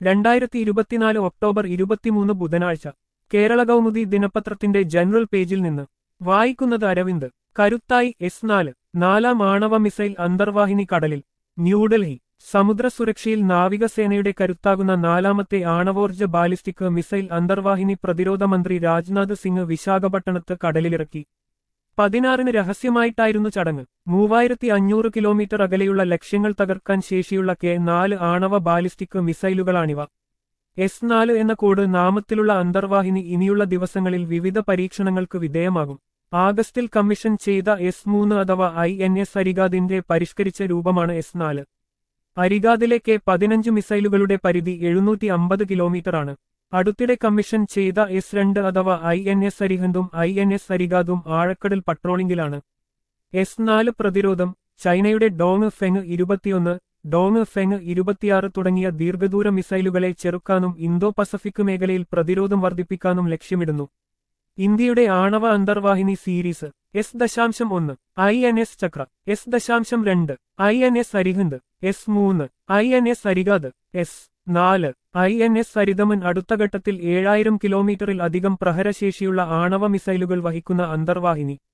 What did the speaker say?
രണ്ടായിരത്തി ഇരുപത്തിനാല് ഒക്ടോബർ ഇരുപത്തിമൂന്ന് ബുധനാഴ്ച കേരള കൗമുദി ദിനപത്രത്തിന്റെ ജനറൽ പേജിൽ നിന്ന് വായിക്കുന്നത് അരവിന്ദ് കരുത്തായി എസ് നാല് നാലാം ആണവ മിസൈൽ അന്തർവാഹിനി കടലിൽ ന്യൂഡൽഹി സമുദ്ര സുരക്ഷയിൽ നാവികസേനയുടെ കരുത്താകുന്ന നാലാമത്തെ ആണവോർജ ബാലിസ്റ്റിക് മിസൈൽ അന്തർവാഹിനി പ്രതിരോധ മന്ത്രി രാജ്നാഥ് സിംഗ് വിശാഖപട്ടണത്ത് കടലിലിറക്കി പതിനാറിന് രഹസ്യമായിട്ടായിരുന്നു ചടങ്ങ് മൂവായിരത്തി അഞ്ഞൂറ് കിലോമീറ്റർ അകലെയുള്ള ലക്ഷ്യങ്ങൾ തകർക്കാൻ ശേഷിയുള്ള കെ നാല് ആണവ ബാലിസ്റ്റിക് മിസൈലുകളാണിവ എസ് നാല് എന്ന കോഡ് നാമത്തിലുള്ള അന്തർവാഹിനി ഇനിയുള്ള ദിവസങ്ങളിൽ വിവിധ പരീക്ഷണങ്ങൾക്ക് വിധേയമാകും ആഗസ്റ്റിൽ കമ്മീഷൻ ചെയ്ത എസ് മൂന്ന് അഥവാ ഐ എൻ എസ് അരിഗാദിന്റെ പരിഷ്കരിച്ച രൂപമാണ് എസ് നാല് അരിഗാദിലെ കെ പതിനഞ്ച് മിസൈലുകളുടെ പരിധി എഴുന്നൂറ്റി അമ്പത് കിലോമീറ്ററാണ് അടുത്തിടെ കമ്മീഷൻ ചെയ്ത എസ് രണ്ട് അഥവാ ഐ എൻ എസ് അരിഹന്തും ഐ എൻ എസ് അരിഗാദും ആഴക്കടൽ പട്രോളിംഗിലാണ് എസ് നാല് പ്രതിരോധം ചൈനയുടെ ഡോങ് ഫെങ് ഇരുപത്തിയൊന്ന് ഡോങ് ഫെങ് ഇരുപത്തിയാറ് തുടങ്ങിയ ദീർഘദൂര മിസൈലുകളെ ചെറുക്കാനും ഇന്തോ പസഫിക് മേഖലയിൽ പ്രതിരോധം വർദ്ധിപ്പിക്കാനും ലക്ഷ്യമിടുന്നു ഇന്ത്യയുടെ ആണവ അന്തർവാഹിനി സീരീസ് എസ് ദശാംശം ഒന്ന് I N S Chakra S ദശാംശം രണ്ട് I N S Arihant S മൂന്ന് I N S Arighaat S നാല് ഐ എൻ എസ് സരിതമൻ അടുത്ത ഘട്ടത്തിൽ ഏഴായിരം കിലോമീറ്ററിൽ അധികം പ്രഹരശേഷിയുള്ള ആണവ മിസൈലുകൾ വഹിക്കുന്ന അന്തർവാഹിനി